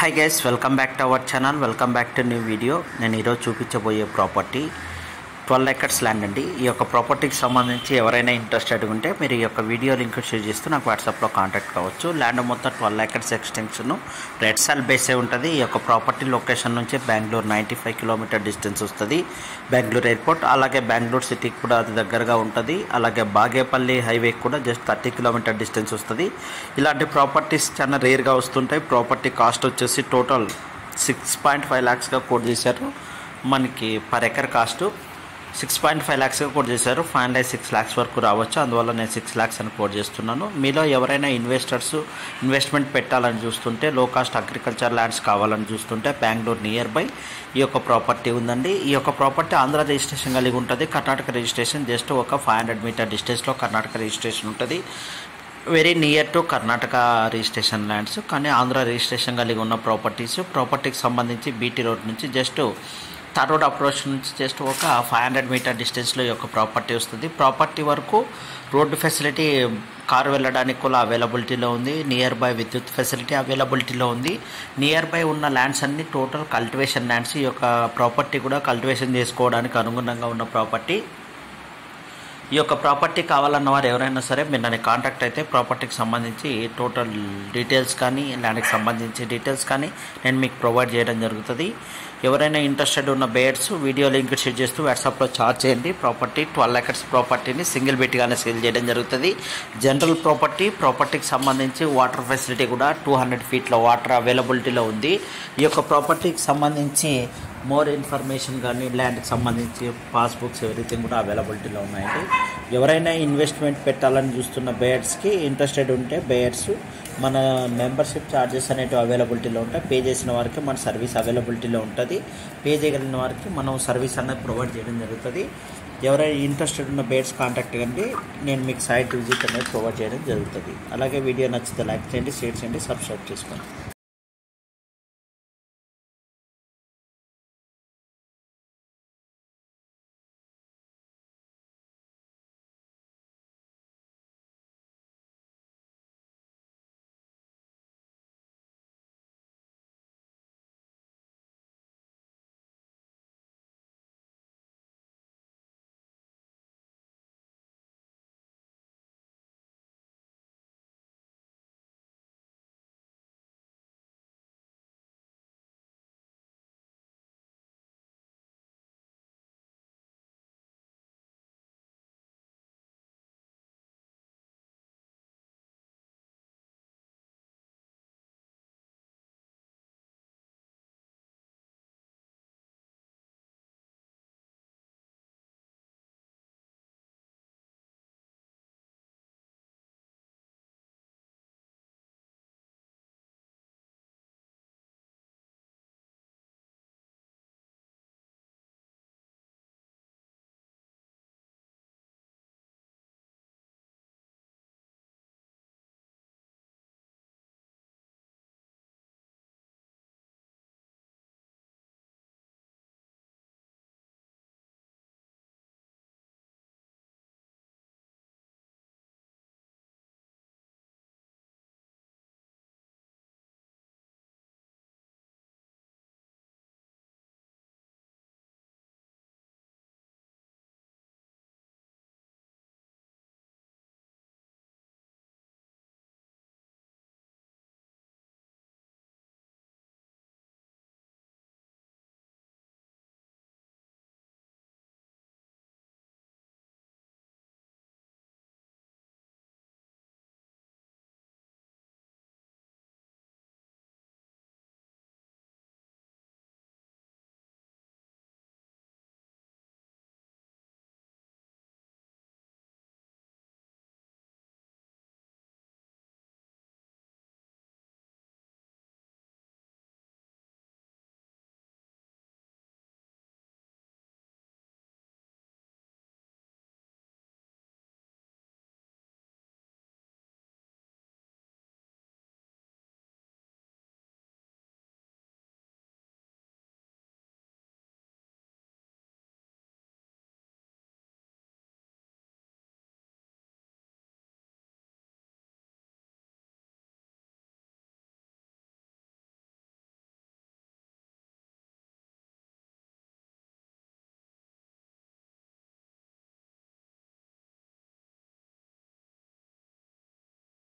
hi guys welcome back to our channel welcome back to new video నేను ఈరోజు చూపించబోయే property twelve acres land అండి ఈ యొక్క ప్రాపర్టీకి సంబంధించి ఎవరైనా ఇంట్రెస్టెడ్ ఉంటే మీరు ఈ యొక్క వీడియో లింక్ షేర్ చేస్తూ నాకు వాట్సాప్లో కాంటాక్ట్ కావచ్చు ల్యాండ్ మొత్తం ట్వెల్వ్ ఎకర్స్ ఎక్స్టెన్షన్ రెడ్ సాల్ బేసే ఉంటుంది ఈ యొక్క ప్రాపర్టీ లొకేషన్ నుంచి Bengaluru ninety five kilometre distance వస్తుంది బెంగళూరు ఎయిర్పోర్ట్ అలాగే బెంగళూరు సిటీకి కూడా అది దగ్గరగా ఉంటుంది అలాగే బాగేపల్లి హైవేకి కూడా జస్ట్ థర్టీ కిలోమీటర్ డిస్టెన్స్ వస్తుంది ఇలాంటి ప్రాపర్టీస్ చాలా రేర్గా వస్తుంటాయి ప్రాపర్టీ కాస్ట్ వచ్చేసి టోటల్ సిక్స్ పాయింట్ ఫైవ్ ల్యాక్స్గా కోట్ చేశారు మనకి per acre cost six point five ల్యాక్స్గా కోట్ చేశారు ఫైనలైజ్ సిక్స్ ల్యాక్స్ వరకు రావచ్చు అందువల్ల నేను సిక్స్ ల్యాక్స్ అని కోట్ చేస్తున్నాను మీలో ఎవరైనా ఇన్వెస్టర్స్ ఇన్వెస్ట్మెంట్ పెట్టాలని చూస్తుంటే లో కాస్ట్ అగ్రికల్చర్ ల్యాండ్స్ కావాలని చూస్తుంటే బెంగళూరు నియర్ బై ఈ యొక్క ప్రాపర్టీ ఉందండి ఈ యొక్క ప్రాపర్టీ ఆంధ్ర రిజిస్ట్రేషన్ కలిగి ఉంటుంది కర్ణాటక రిజిస్ట్రేషన్ జస్ట్ ఒక ఫైవ్ హండ్రెడ్ మీటర్ డిస్టెన్స్లో కర్ణాటక రిజిస్ట్రేషన్ ఉంటుంది very near to Karnataka registration lands కానీ ఆంధ్ర రిజిస్ట్రేషన్ కలిగి ఉన్న ప్రాపర్టీస్ ప్రాపర్టీకి సంబంధించి బీటీ రోడ్ నుంచి జస్ట్ థర్డ్ రోడ్ అప్రోచ్ నుంచి జస్ట్ ఒక ఫైవ్ హండ్రెడ్ మీటర్ డిస్టెన్స్లో ఈ యొక్క ప్రాపర్టీ వస్తుంది ప్రాపర్టీ వరకు రోడ్డు ఫెసిలిటీ కారు వెళ్ళడానికి కూడా అవైలబిలిటీలో ఉంది నియర్ బై విద్యుత్ ఫెసిలిటీ అవైలబిలిటీలో ఉంది నియర్ బై ఉన్న ల్యాండ్స్ అన్ని టోటల్ కల్టివేషన్ ల్యాండ్స్ ఈ యొక్క ప్రాపర్టీ కూడా కల్టివేషన్ చేసుకోవడానికి అనుగుణంగా ఉన్న ప్రాపర్టీ ఈ యొక్క ప్రాపర్టీ కావాలన్న వారు ఎవరైనా సరే మీరు నన్ను కాంటాక్ట్ అయితే ప్రాపర్టీకి సంబంధించి టోటల్ డీటెయిల్స్ కానీ ల్యాండ్కి సంబంధించి డీటెయిల్స్ కానీ నేను మీకు ప్రొవైడ్ చేయడం జరుగుతుంది ఎవరైనా ఇంట్రెస్టెడ్ ఉన్న బేడ్స్ వీడియో లింక్ షేర్ చేస్తూ వాట్సాప్లో చార్జ్ చేయండి ప్రాపర్టీ ట్వెల్వ్ ఎకర్స్ ప్రాపర్టీని సింగిల్ బెట్గానే సేల్ చేయడం జరుగుతుంది జనరల్ ప్రాపర్టీ ప్రాపర్టీకి సంబంధించి వాటర్ ఫెసిలిటీ కూడా టూ హండ్రెడ్ ఫీట్లో వాటర్ అవైలబిలిటీలో ఉంది ఈ యొక్క ప్రాపర్టీకి సంబంధించి మోర్ ఇన్ఫర్మేషన్ కానీ ల్యాండ్కి సంబంధించి పాస్బుక్స్ ఎవ్రీథింగ్ కూడా అవైలబిలిటీలో ఉన్నాయండి ఎవరైనా ఇన్వెస్ట్మెంట్ పెట్టాలని చూస్తున్న బేయర్స్కి ఇంట్రెస్టెడ్ ఉంటే బేయర్స్ మన మెంబర్షిప్ ఛార్జెస్ అనేవి అవైలబిలిటీలో ఉంటాయి పే చేసిన వారికి మన సర్వీస్ అవైలబిలిటీలో ఉంటుంది పే చేయగలిగిన వారికి మనం సర్వీస్ అనేది ప్రొవైడ్ చేయడం జరుగుతుంది ఎవరైనా ఇంట్రెస్టెడ్ ఉన్న బేడ్స్ కాంటాక్ట్ కండి నేను మీకు సైట్ విజిట్ అనేది ప్రొవైడ్ చేయడం జరుగుతుంది అలాగే వీడియో నచ్చితే లైక్ చేయండి షేర్ చేయండి సబ్స్క్రైబ్ చేసుకోండి